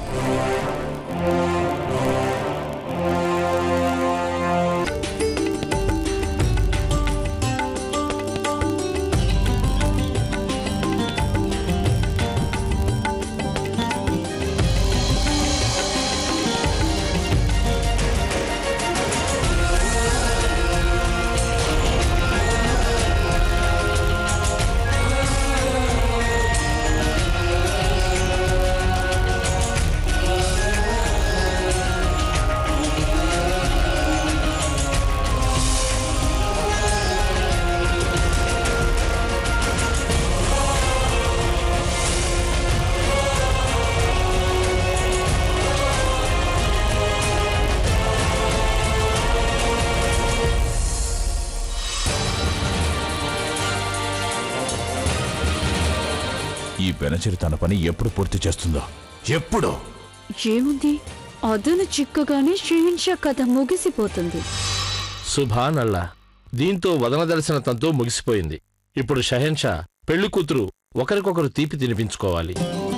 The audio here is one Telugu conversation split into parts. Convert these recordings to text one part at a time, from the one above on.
ఈ బెనచిరి తన పని ఎప్పుడు పూర్తి చేస్తుందో ఎప్పుడు ఏముంది అదను చిక్కగానే శ్రీహింష కథ ముగిసిపోతుంది సుభాన్ అల్లా దీంతో వదన దర్శన తంతు ముగిసిపోయింది ఇప్పుడు షహెన్షా పెళ్లి కూతురు ఒకరికొకరు తీపి తినిపించుకోవాలి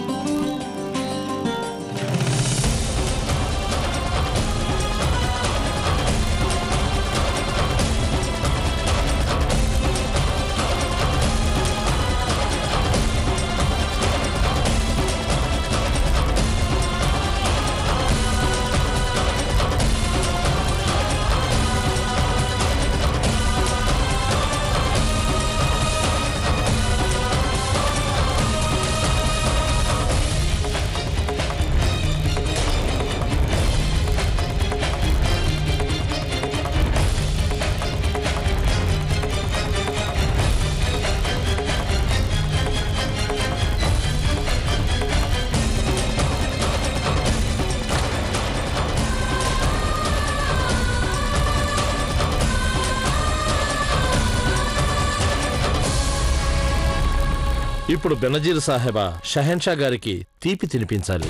ఇప్పుడు బెనజీర్ సాహెబా షహెన్షా గారికి తీపి తినిపించాలి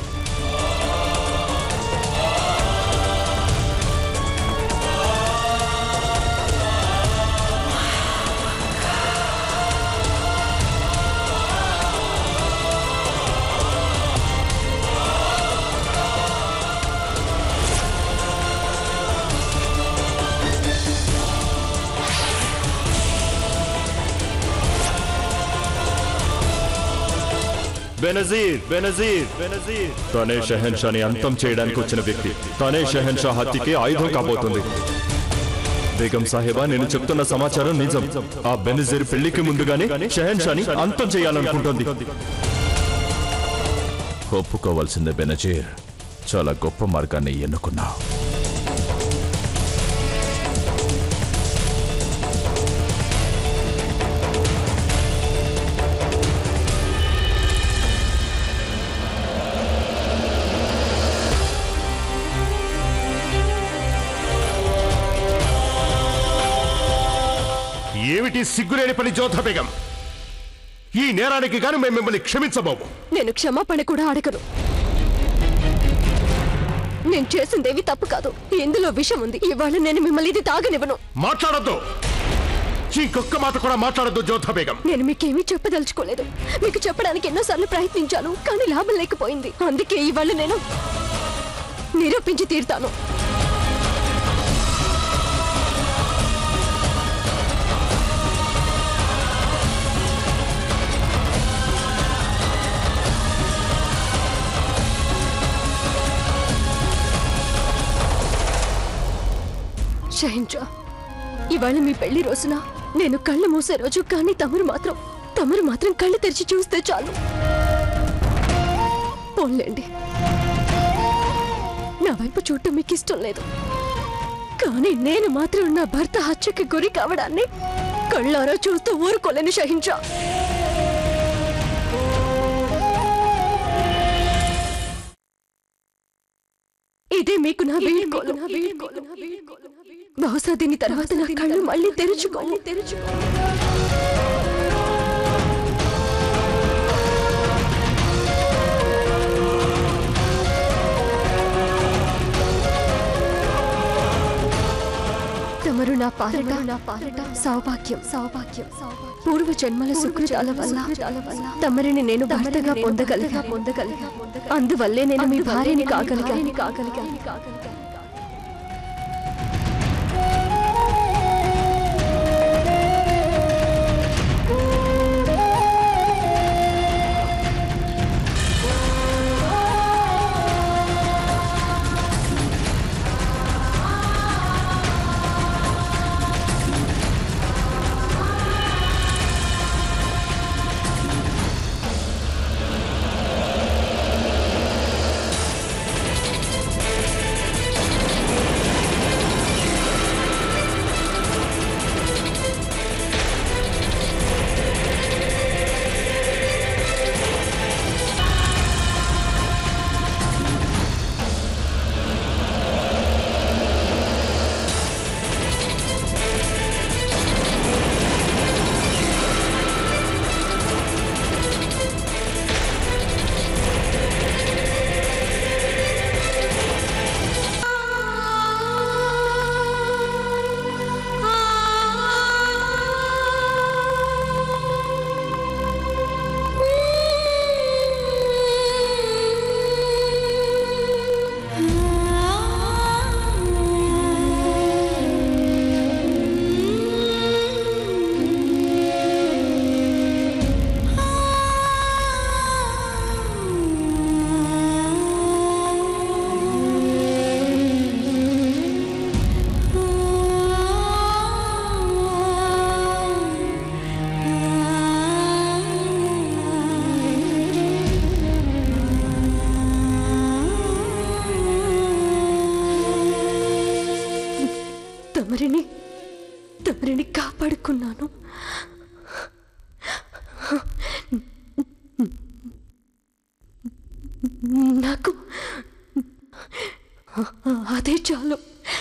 బెనజీర్ బెనజీర్ బెనజీర్ తనే షహన్షాని అంతం చేయడానికి వచ్చిన వ్యక్తి తనే షహన్షా హత్యకి ఆయుధం కాబోతుంది బేగం సాహెబా నేను చెప్తున్న సమాచారం నిజం ఆ బెనజీర్ పెళ్లికి ముందుగానే షహన్షాని అంతం చేయాలనుకుంటోంది ఒప్పుకోవాల్సిందే బెనజీర్ చాలా గొప్ప మార్గాన్ని ఎన్నుకున్నావు ఏమిటి సిగ్గులేని పని జోధ బేగం ఈ నేరానికి గాను మేము మిమ్మల్ని క్షమించబోము నేను క్షమాపణ కూడా అడగను నేను చేసిందేవి తప్పు కాదు ఇందులో విషం ఉంది ఇవాళ నేను మిమ్మల్ని ఇది తాగనివ్వను మాట్లాడొద్దు ఇంకొక్క మాట కూడా మాట్లాడొద్దు జోధ బేగం నేను మీకేమీ చెప్పదలుచుకోలేదు మీకు చెప్పడానికి ఎన్నోసార్లు ప్రయత్నించాను కానీ లాభం లేకపోయింది అందుకే ఇవాళ నేను నిరూపించి తీరుతాను షహింజా ఇవాళ మీ పెళ్లి రోజున నేను కళ్ళు మూసే రోజు కానీ తమరు మాత్రం తమరు మాత్రం కళ్ళు తెరిచి చూస్తే చాలు పోన్లేండి నా వైపు చూడటం మీకు ఇష్టం లేదు కానీ నేను మాత్రం నా భర్త హత్యకి గురి కావడాన్ని కళ్ళారా చూస్తూ ఊరుకోలేను షహించా ఇదే మీకు నా వీడ్కోలు బహుశా దీని తర్వాత నా కళ్ళు మళ్ళీ తెరుచుకోవాలి తెరుచుకో తమరు నా పాలిట నా పాలిట సౌభాగ్యం సౌభాగ్యం పూర్వ జన్మల సుకృతాల వల్ల తమరిని నేను భర్తగా పొందగలిగా పొందగలిగా అందువల్లే నేను మీ భార్యని కాగలిగాను కాగలిగాను కాగలిగాను తమరిని తమరిని కాపాడుకున్నాను నాకు అదే చాలు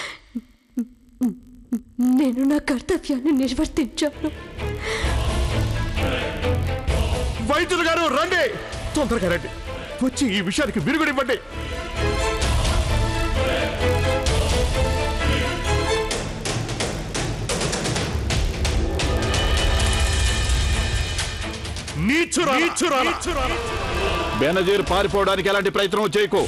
నేను నా కర్తవ్యాన్ని నిర్వర్తించాను వైద్యులు గారు రండి తొందరగా రండి వచ్చి ఈ విషయానికి విరుగుడివ్వండి నీచురా నీచురా బెనజీర్ పారిపోవడానికి ఎలాంటి ప్రయత్నం చేయకు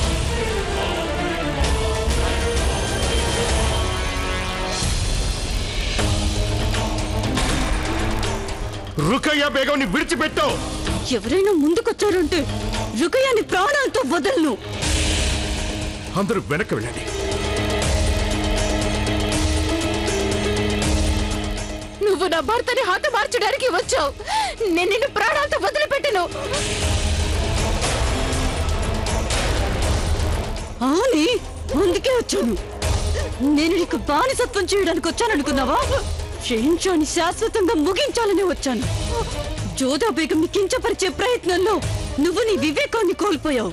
రుకయ్య బేగంని విడిచిపెట్టావు ఎవరైనా ముందుకొచ్చారంటే రుకయాన్ని ప్రాణాలతో వదలను అందరూ వెనక్కి వెళ్ళండి నువ్వు నా భర్తని హతమార్చడానికి వచ్చావు నేను నిన్ను ప్రాణాలతో వదిలిపెట్టను ఆని అందుకే వచ్చాను నేను నీకు బానిసత్వం చేయడానికి వచ్చాననుకున్నావా షేంషాని శాశ్వతంగా ముగించాలని వచ్చాను జోదా బేగంని కించపరిచే ప్రయత్నంలో నువ్వు నీ వివేకాన్ని కోల్పోయావు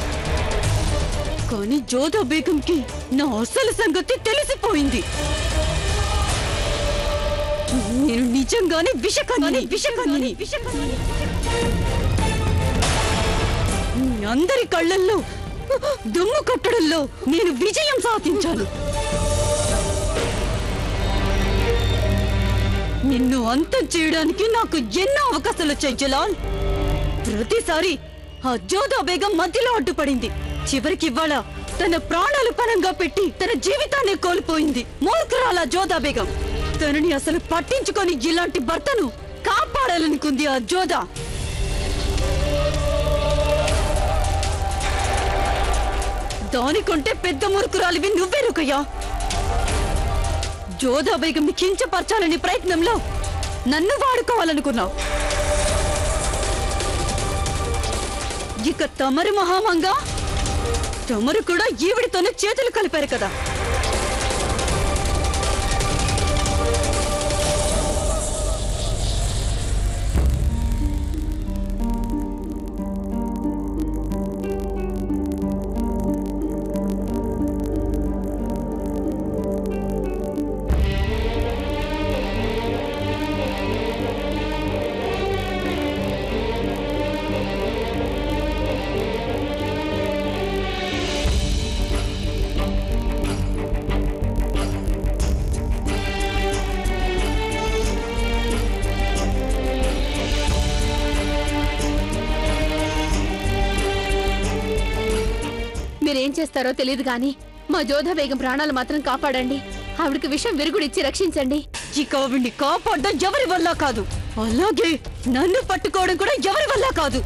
కానీ జోదా బేగంకి నా అసలు సంగతి తెలిసిపోయింది నేను నిజంగానే విషకాన్ని విషకాన్ని విషకాన్ని మీ అందరి కళ్ళల్లో దుమ్ము కొట్టడంలో నేను విజయం సాధించాను నిన్ను అంతం చేయడానికి నాకు ఎన్నో అవకాశాలు వచ్చాయి జలాల్ ప్రతిసారి ఆ జోదా బేగం మధ్యలో అడ్డుపడింది చివరికి ఇవాళ తన ప్రాణాలు పణంగా పెట్టి తన జీవితాన్ని కోల్పోయింది మూర్ఖరాల జోదా బేగం తనని అసలు పట్టించుకొని ఇలాంటి భర్తను కాపాడాలనుకుంది ఆ జోదా దానికంటే పెద్ద మురుకురాలివి నువ్వే రుకయ్యా జోదా బేగంని కించపరచాలని ప్రయత్నంలో నన్ను వాడుకోవాలనుకున్నావు ఇక తమరు మహామంగా తమరు కూడా ఈవిడితోనే చేతులు కలిపారు కదా మీరేం చేస్తారో తెలియదు గాని మా జోధ బేగం ప్రాణాలు మాత్రం కాపాడండి ఆవిడకి విషం విరుగుడిచ్చి రక్షించండి ఇక ఆవిడ్ని కాపాడడం ఎవరి వల్ల కాదు అలాగే నన్ను పట్టుకోవడం కూడా ఎవరి వల్ల కాదు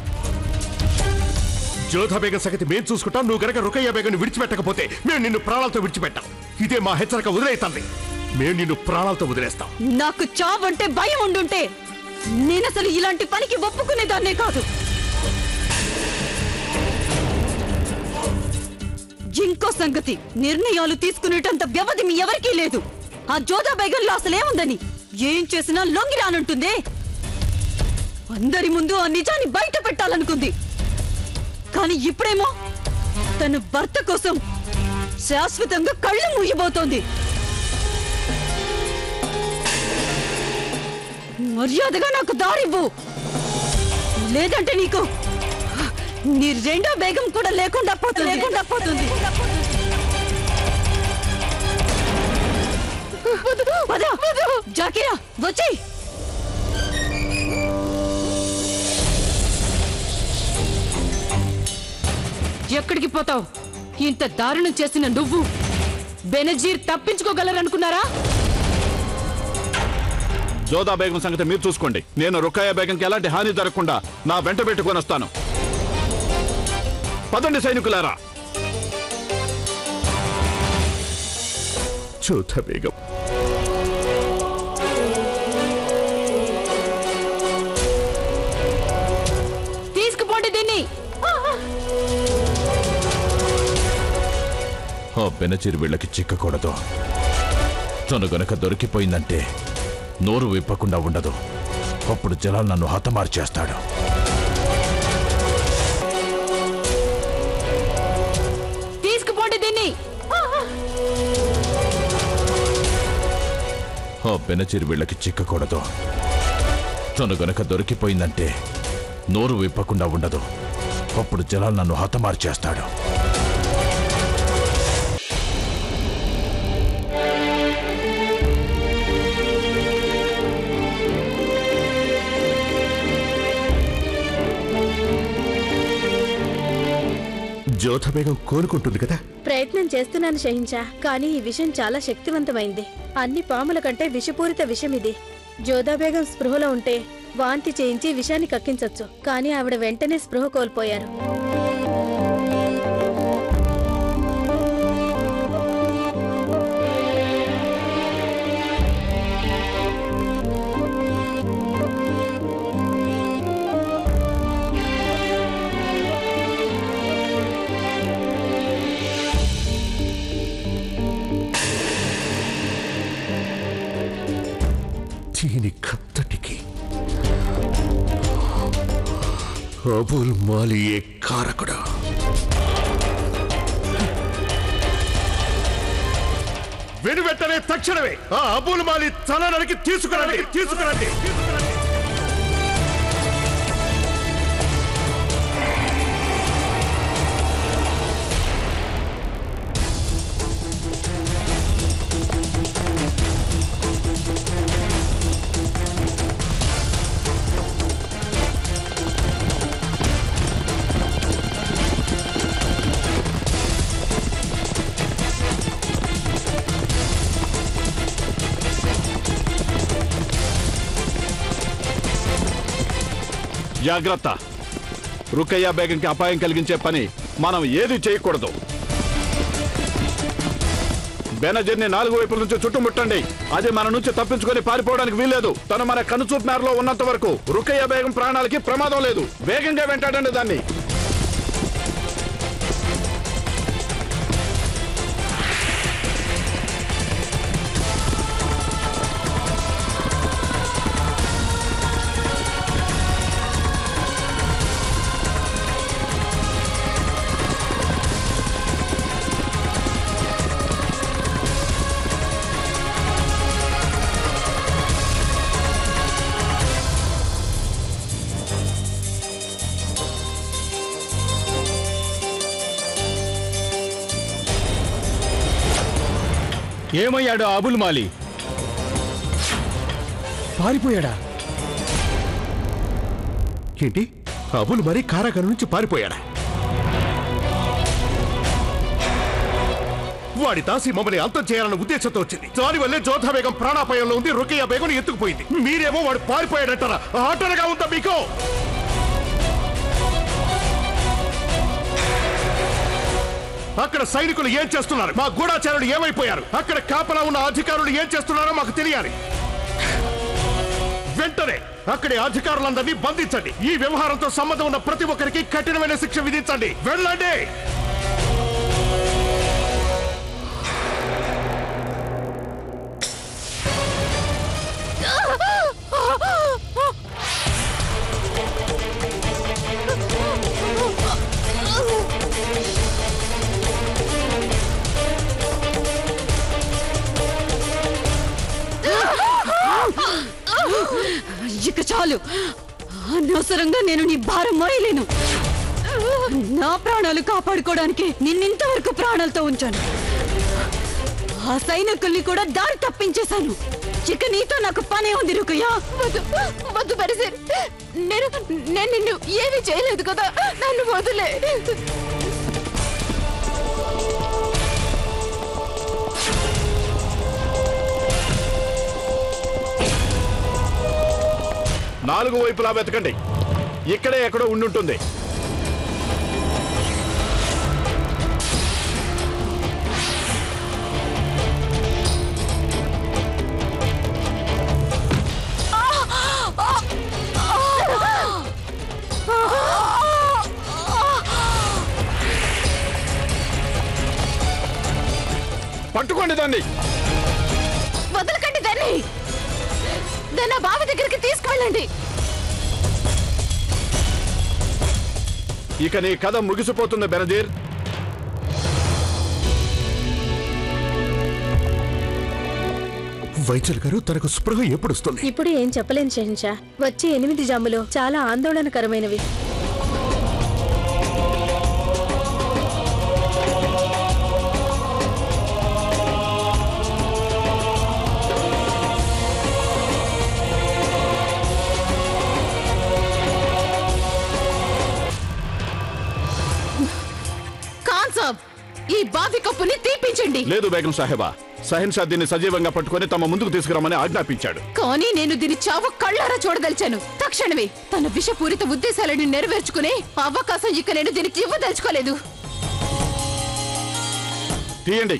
జోధా బేగం సంగతి మేము చూసుకుంటాం నువ్వు గనక రుకయ్య బేగం విడిచిపెట్టకపోతే మేము నిన్ను ప్రాణాలతో విడిచిపెట్టాం ఇదే మా హెచ్చరిక వదిలేస్తుంది మేము నిన్ను ప్రాణాలతో వదిలేస్తాం నాకు చావంటే భయం ఉండుంటే నేనసలు ఇలాంటి పనికి ఒప్పుకునేదాన్నే కాదు ఇంకో సంగతి నిర్ణయాలు తీసుకునేటంత వ్యవధి మీ ఎవరికీ లేదు ఆ జోదా బేగంలో అసలేముందని ఏం చేసినా లొంగి రానుంటుందే అందరి ముందు ఆ నిజాన్ని బయట పెట్టాలనుకుంది కానీ ఇప్పుడేమో తన భర్త కోసం శాశ్వతంగా కళ్ళు మూయబోతోంది మర్యాదగా నాకు దారివ్వు లేదంటే నీకు నీ రెండో బేగం కూడా లేకుండా పోతుంది లేకుండా పోతుంది పద, జాకిరా వచ్చి ఎక్కడికి పోతావు ఇంత దారుణం చేసిన నువ్వు బెనజీర్ తప్పించుకోగలరనుకున్నారా జోదా బేగం సంగతి మీరు చూసుకోండి నేను రుక్కయ్య బేగంకి ఎలాంటి హాని జరగకుండా నా వెంట పెట్టుకొని వస్తాను పదండి సైనికులారా జోధా బేగం తీసుకుపోండి దీన్ని ఆ బెనచిరి వీళ్ళకి చిక్కకూడదు తను గనక దొరికిపోయిందంటే నోరు విప్పకుండా ఉండదు అప్పుడు జలాల్ నన్ను హతమార్చేస్తాడు తీసుకుపోండి దీన్ని ఆ బెనచిరి వీళ్ళకి చిక్కకూడదు తను గనక దొరికిపోయిందంటే నోరు విప్పకుండా ఉండదు అప్పుడు జలాల్ నన్ను హతమార్చేస్తాడు జోధా బేగం కోలుకుంటుంది కదా ప్రయత్నం చేస్తున్నాను షహించా కానీ ఈ విషం చాలా శక్తివంతమైంది అన్ని పాముల కంటే విషపూరిత విషం ఇది జోదాబేగం స్పృహలో ఉంటే వాంతి చేయించి విషాన్ని కక్కించొచ్చు కానీ ఆవిడ వెంటనే స్పృహ కోల్పోయారు దీని కత్తటికి అబుల్ మాలియే కారకుడా వెను వెంటనే తక్షణమే ఆ అబుల్ మాలి తలనరికి తీసుకురండి తీసుకురండి జాగ్రత్త రుక్కయ్య బేగంకి అపాయం కలిగించే పని మనం ఏది చేయకూడదు బెనజర్ని నాలుగు వైపుల నుంచి చుట్టుముట్టండి అది మన నుంచి తప్పించుకొని పారిపోవడానికి వీల్లేదు తను మన కనుచూపు మేరలో ఉన్నంత వరకు రుక్కయ్య బేగం ప్రాణాలకి ప్రమాదం లేదు వేగంగా వెంటాడండి దాన్ని ఏమయ్యాడు అబుల్ మాలి పారిపోయాడా ఏంటి అబుల్ మరి కారాగారం నుంచి పారిపోయాడా వాడి దాసి మమ్మల్ని అంతం చేయాలన్న ఉద్దేశంతో వచ్చింది దాని వల్లే జోధా బేగం ప్రాణాపాయంలో ఉంది రుకయ్య బేగం ఎత్తుకుపోయింది మీరేమో వాడు పారిపోయాడంటారా ఆటలుగా ఉందా మీకు అక్కడ సైనికులు ఏం చేస్తున్నారు మా గూఢాచారులు ఏమైపోయారు అక్కడ కాపలా ఉన్న అధికారులు ఏం చేస్తున్నారో మాకు తెలియాలి వెంటనే అక్కడి అధికారులందరినీ బంధించండి ఈ వ్యవహారంతో సంబంధం ఉన్న ప్రతి ఒక్కరికి కఠినమైన శిక్ష విధించండి వెళ్ళండి ఇక చాలు అనవసరంగా నేను నీ భారం మోయలేను నా ప్రాణాలు కాపాడుకోవడానికి నిన్నింతవరకు ప్రాణాలతో ఉంచాను ఆ సైనికుల్ని కూడా దారి తప్పించేశాను ఇక నీతో నాకు పనే ఉంది రుకయ్యా వద్దు వద్దు బెనజీర్ నేను నేను నిన్ను ఏమీ చేయలేదు కదా నన్ను వదిలే నాలుగు వైపులా వెతకండి ఇక్కడే ఎక్కడో ఉండుంటుంది పట్టుకోండి దాన్ని వదలకండి దాన్ని దాన్ని ఆ బావి దగ్గరికి తీసుకువెళ్ళండి ఇక నీ కథ ముగిసిపోతుంది బెనజీర్ వైద్యులు గారు తనకు స్పృహ ఎప్పుడు వస్తుంది ఇప్పుడు ఏం చెప్పలేను షహిన్షా వచ్చే ఎనిమిది జాములు చాలా ఆందోళనకరమైనవి ఖాన్ సాబ్ ఈ బావి కప్పుని తీపించండి లేదు బేగం సాహెబా సహిన్షా దీన్ని సజీవంగా పట్టుకొని తమ ముందుకు తీసుకురమ్మని ఆజ్ఞాపించాడు కానీ నేను దీని చావు కళ్ళారా చూడదలిచాను తక్షణమే తన విషపూరిత ఉద్దేశాలను నెరవేర్చుకునే అవకాశం ఇక నేను దీనికి ఇవ్వదలుచుకోలేదు తీయండి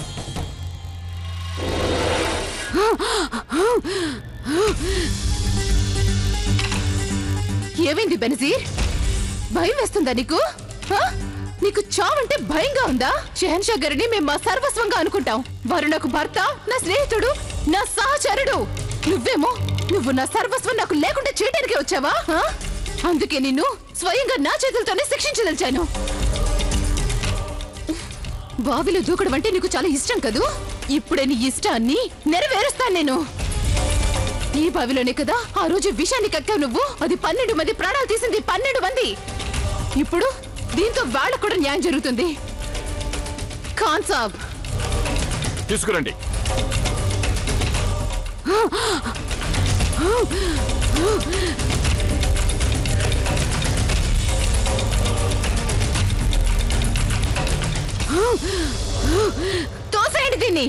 ఏమైంది బెనజీర్ భయం వేస్తుందా నీకు ఆ? నీకు చావంటే భయంగా ఉందా షెహన్షా గారిని మేము మా సర్వస్వంగా అనుకుంటాం వారు నాకు భర్త నా స్నేహితుడు నా సహచరుడు నువ్వేమో నువ్వు నా సర్వస్వం నాకు లేకుండా చేయడానికి వచ్చావా ఆ? అందుకే నిన్ను స్వయంగా నా చేతులతోనే శిక్షించదలిచాను బావిలో దూకడం అంటే నీకు చాలా ఇష్టం కదూ ఇప్పుడే నీ ఇష్టాన్ని నెరవేరుస్తాను నేను ఈ బావిలోనే కదా ఆ రోజు విషాన్ని కక్కావు నువ్వు అది పన్నెండు మంది ప్రాణాలు తీసింది పన్నెండు మంది ఇప్పుడు దీంతో వాళ్ళకు కూడా న్యాయం జరుగుతుంది ఖాన్ సాబ్ తీసుకురండి తోసేయండి దీన్ని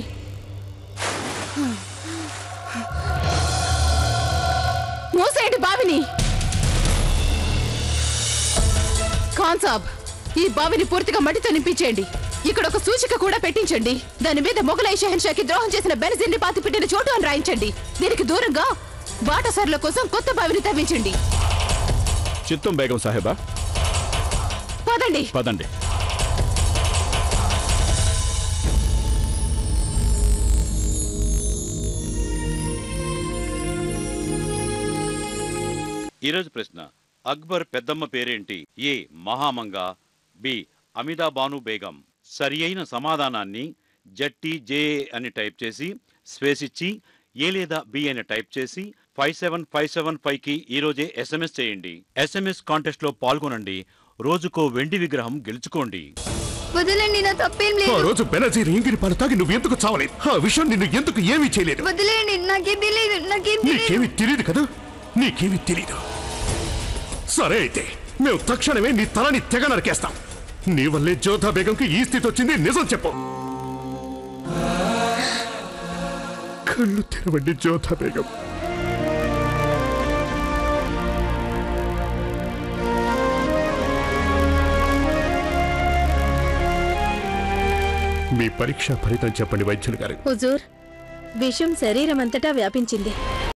మూసేయండి బావిని ఖాన్ సాబ్ ఈ బావిని పూర్తిగా మట్టితో నింపించేయండి ఇక్కడ ఒక సూచిక కూడా పెట్టించండి దాని మీద మొఘలై షహన్షాకి ద్రోహం చేసిన బెనజీర్ని పాతి పెట్టిన చోటు అని రాయించండి దీనికి దూరంగా బాటసార్ల కోసం కొత్త బావిని తవ్వించండి చిత్తం బేగం సాహెబా పదండి పదండి ఈరోజు ప్రశ్న అక్బర్ పెద్దమ్మ పేరేంటి ఏ మహామంగ బి అమిదా బాను బేగం సరి అయిన సమాధానాన్ని జట్టి జే అని టైప్ చేసి స్పేస్ ఇచ్చి ఏ లేదా బి అని టైప్ చేసి five seven five seven five కి ఈరోజే ఎస్ఎంఎస్ చేయండి ఎస్ఎంఎస్ కాంటెస్ట్ లో పాల్గొనండి రోజుకో వెండి విగ్రహం గెలుచుకోండి వదిలేండి నా తప్పేం ఆ లేదు రోజు బెనజీర్ ఇంగిరి పాలు తాగి నువ్వు ఎందుకు చావలేదు ఆ విషయం నిన్ను ఎందుకు ఏమీ చేయలేదు వదిలేండి నాకేం తెలియదు నాకేం తెలియదు నీకేమీ తెలియదు కదా నీకేమీ తెలీదు సరే అయితే మేము తక్షణమే నీ తలని తెగ నరికేస్తాం నీ వల్లే జోధా బేగంకి ఈ స్థితి వచ్చింది నిజం చెప్పు కళ్ళు తెరవండి జ్యోతా బేగం మీ పరీక్ష ఫలితం చెప్పండి వైద్యులు గారు హుజూర్ విషం శరీరం అంతటా వ్యాపించింది